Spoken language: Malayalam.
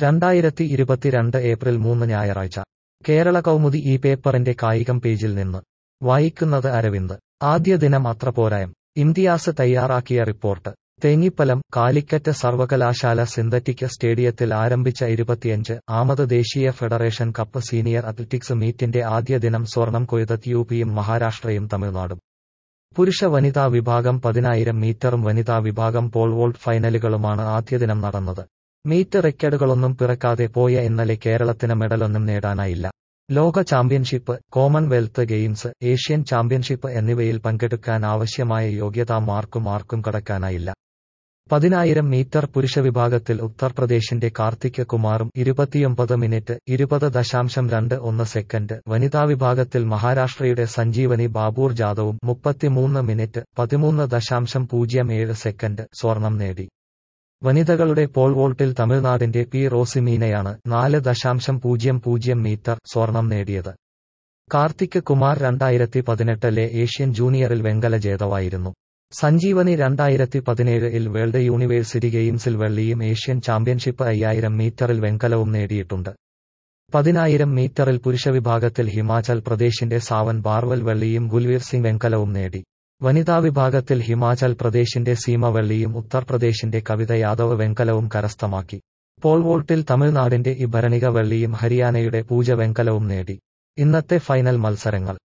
രണ്ടായിരത്തി ഇരുപത്തിരണ്ട് ഏപ്രിൽ മൂന്ന് ഞായറാഴ്ച കേരള കൗമുദി ഈ പേപ്പറിന്റെ കായികം പേജിൽ നിന്ന് വായിക്കുന്നത് അരവിന്ദ് ആദ്യ ദിനം അത്ര പോരായം ഇംതിയാസ് തയ്യാറാക്കിയ റിപ്പോർട്ട് തേങ്ങിപ്പലം കാലിക്കറ്റ് സർവകലാശാല സിന്തറ്റിക് സ്റ്റേഡിയത്തിൽ ആരംഭിച്ച ഇരുപത്തിയഞ്ച് ആമത് ദേശീയ ഫെഡറേഷൻ കപ്പ് സീനിയർ അത്ലറ്റിക്സ് മീറ്റിന്റെ ആദ്യ ദിനം സ്വർണം കൊയ്തത് യുപിയും മഹാരാഷ്ട്രയും തമിഴ്നാടും പുരുഷ വനിതാ വിഭാഗം പതിനായിരം മീറ്ററും വനിതാ വിഭാഗം പോൾ വോൾട്ട് ഫൈനലുകളുമാണ് ആദ്യദിനം നടന്നത് മീറ്റ് റെക്കോർഡുകളൊന്നും പിറക്കാതെ പോയ ഇന്നലെ കേരളത്തിന് മെഡലൊന്നും നേടാനായില്ല ലോക championship Commonwealth games Asian championship എന്നിവയിൽ പങ്കെടുക്കാൻ ആവശ്യമായ യോഗ്യതാ മാർക്കും ആർക്കും കടക്കാനായില്ല പതിനായിരം മീറ്റർ പുരുഷ വിഭാഗത്തിൽ ഉത്തർപ്രദേശിന്റെ കാർത്തിക് കുമാറും ഇരുപത്തിയൊമ്പത് മിനിറ്റ് ഇരുപത് ദശാംശം രണ്ട് ഒന്ന് സെക്കൻഡ് വനിതാ വിഭാഗത്തിൽ മഹാരാഷ്ട്രയുടെ സഞ്ജീവനി ബാബൂർ ജാദവും മുപ്പത്തിമൂന്ന് മിനിറ്റ് പതിമൂന്ന് ദശാംശം പൂജ്യം ഏഴ് സെക്കൻഡ് സ്വർണം നേടി വനിതകളുടെ പോൾ വോൾട്ടിൽ തമിഴ്നാടിന്റെ പി റോസിമീനയാണ് നാല് ദശാംശം പൂജ്യം പൂജ്യം മീറ്റർ സ്വർണം നേടിയത് കാർത്തിക് കുമാർ രണ്ടായിരത്തി പതിനെട്ടിലെ ഏഷ്യൻ ജൂനിയറിൽ വെങ്കല ജേതാവായിരുന്നു സഞ്ജീവനി രണ്ടായിരത്തി പതിനേഴിൽ വേൾഡ് യൂണിവേഴ്സിറ്റി ഗെയിംസിൽ വെള്ളിയും ഏഷ്യൻ ചാമ്പ്യൻഷിപ്പ് അയ്യായിരം മീറ്ററിൽ വെങ്കലവും നേടിയിട്ടുണ്ട് പതിനായിരം മീറ്ററിൽ പുരുഷ വിഭാഗത്തിൽ ഹിമാചൽ പ്രദേശിന്റെ സാവൻ ബാർവൽ വെള്ളിയും ഗുൽവീർ സിംഗ് വെങ്കലവും നേടി വനിതാ വിഭാഗത്തിൽ ഹിമാചൽ പ്രദേശിന്റെ സീമ വെള്ളിയും ഉത്തർപ്രദേശിന്റെ കവിത യാദവ് വെങ്കലവും കരസ്ഥമാക്കി പോൾ വോൾട്ടിൽ തമിഴ്നാടിന്റെ ഇഭരണിക വെള്ളിയും ഹരിയാനയുടെ പൂജ വെങ്കലവും നേടി ഇന്നത്തെ ഫൈനൽ മത്സരങ്ങൾ